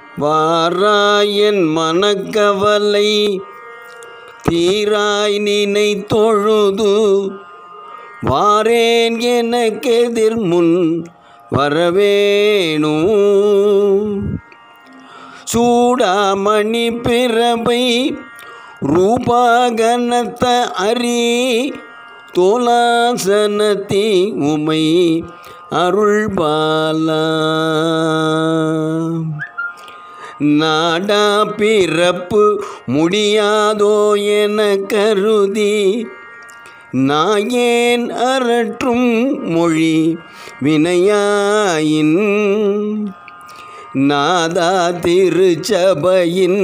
வாராயன் மனக்கவலை தீராய் நினை தொழுது வாரேன் எனக்கெதிர் முன் வரவேணும் சூடாமணி பிறவை ரூபாகனத்த அரி தோலாசனத்தி உமை அருள்பாலா நாடா பிறப்பு முடியாதோ என கருதி நாயேன் அரற்றும் மொழி வினையாயின் நாதா திருச்சபையின்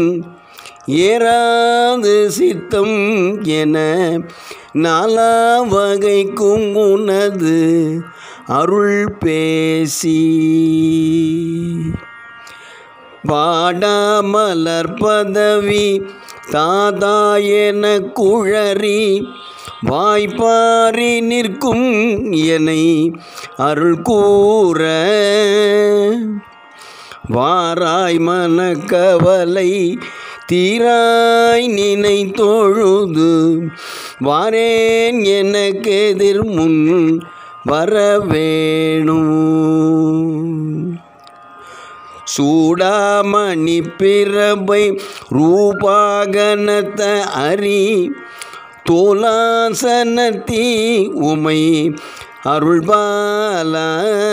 ஏறாது சித்தம் என நாலா வகைக்கும் உனது அருள் பேசி வாடாமலர் பதவி தாதா என குழறி வாய்ப்பாரி நிற்கும் என்னை அருள் கூற வாராய் மனக்கவலை தீராய் நினை தொழுது வாரேன் எனக்கு எதிர் முன் வரவேணும் சூடாமணி பிறபை ரூபாகனத்த அரி தோலாசனத்தி உமை அருள்பாலா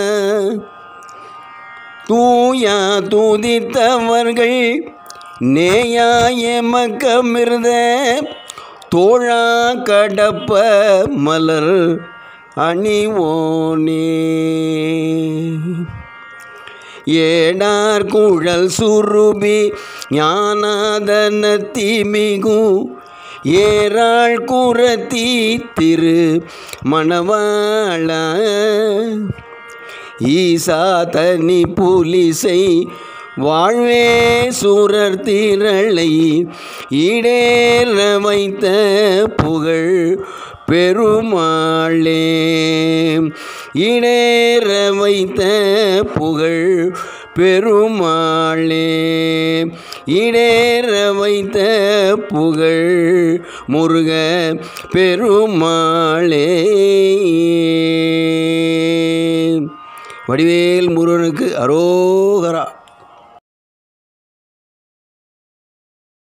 தூயா தூதித்தவர்கள் நேயாய மக்கமிருத தோழா கடப்ப மலர் அணிவோனே ஏடார் குழல் சுருபி ஞானாதன தீமிகு ஏறாள் குரத்தி திரு மணவாள ஈசா தனி புலிசை வாழ்வே சூரர் திரளை ஈடேற வைத்த புகழ் பெருமாளே ஈடேற வைத்த புகழ் பெருமாளே ஈடேற வைத்த புகழ் முருக பெருமாளே வடிவேல் முருகனுக்கு அரோகரா